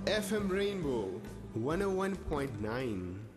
FM Rainbow 101.9.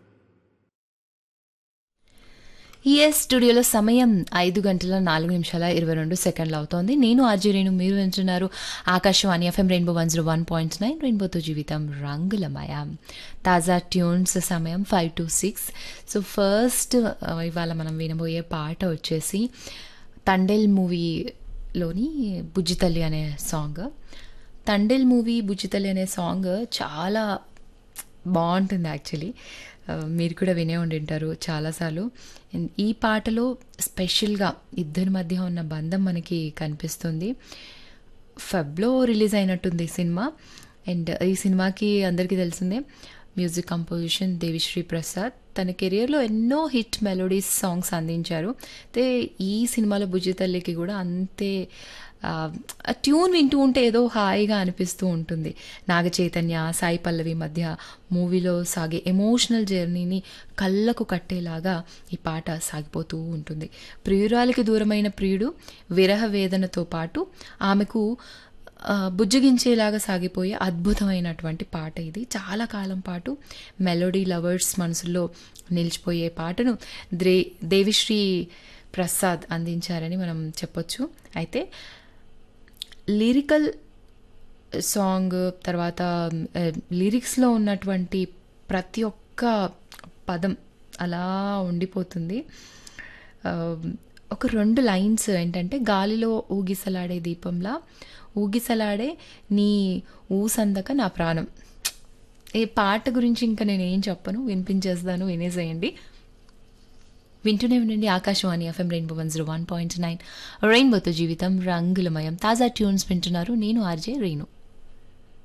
ES స్టూడియోలో సమయం ఐదు గంటల నాలుగు నిమిషాల ఇరవై రెండు సెకండ్లు అవుతోంది నేను ఆర్జీ రేణు మీరు వింటున్నారు Akashvani FM Rainbow one zero one point nine రెయిన్బోతో జీవితం రంగులమయ తాజా ట్యూన్స్ సమయం five to six so first ఇవాళ మనం వినబోయే పాట వచ్చేసి తండేల్ మూవీలోని బుజ్జితల్లి అనే సాంగ్ తండేల్ మూవీ బుజ్జితల్లి అనే సాంగ్ చాలా బాగుంటుంది యాక్చువల్లీ మీరు కూడా వినే ఉండింటారు చాలాసార్లు And ఈ పాటలో స్పెషల్గా ఇద్దరి మధ్య ఉన్న బంధం మనకి కనిపిస్తుంది ఫెబ్లో రిలీజ్ అయినట్టుంది ఈ సినిమా అండ్ ఈ సినిమాకి అందరికీ తెలిసిందే మ్యూజిక్ కంపోజిషన్ దేవిశ్రీ ప్రసాద్ తన కెరియర్లో ఎన్నో హిట్ మెలోడీస్ సాంగ్స్ అందించారు అయితే ఈ సినిమాలో బుజ్జి తల్లికి కూడా అంతే ఆ, ఆ ట్యూన్ వింటూ ఉంటే ఏదో హాయిగా అనిపిస్తూ ఉంటుంది నాగ చైతన్య సాయి పల్లవి మధ్య మూవీలో సాగే ఎమోషనల్ జర్నీని కళ్ళకు కట్టేలాగా ఈ పాట సాగిపోతూ ఉంటుంది ప్రియురాలికి దూరమైన ప్రియుడు విరహ వేదనతో పాటు ఆమెకు ఆ, బుజ్జగించేలాగా సాగిపోయే అద్భుతమైనటువంటి పాట ఇది చాలా కాలం పాటు మెలోడీ లవర్స్ మనసులో నిలిచిపోయే పాటను ద్రే దేవిశ్రీ ప్రసాద్ అందించారని మనం చెప్పొచ్చు అయితే లిరికల్ సాంగ్ తర్వాత ఆ, లిరిక్స్లో ఉన్నటువంటి ప్రతి ఒక్క పదం అలా ఉండిపోతుంది ఆ, ఒక రెండు లైన్స్ ఏంటంటే గాలిలో ఊగిసలాడే దీపంలా ఊగిసలాడే నీ ఊసందక నా ప్రాణం ఈ పాట గురించి ఇంకా నేను ఏం చెప్పను వినిపించేస్తాను వినేసేయండి వింటూనే ఉండండి Akashvani FM Rainbow one zero one point nine రెయిన్బోతో జీవితం రంగులమయం తాజా ట్యూన్స్ వింటున్నారు నేను ఆర్జే రేణు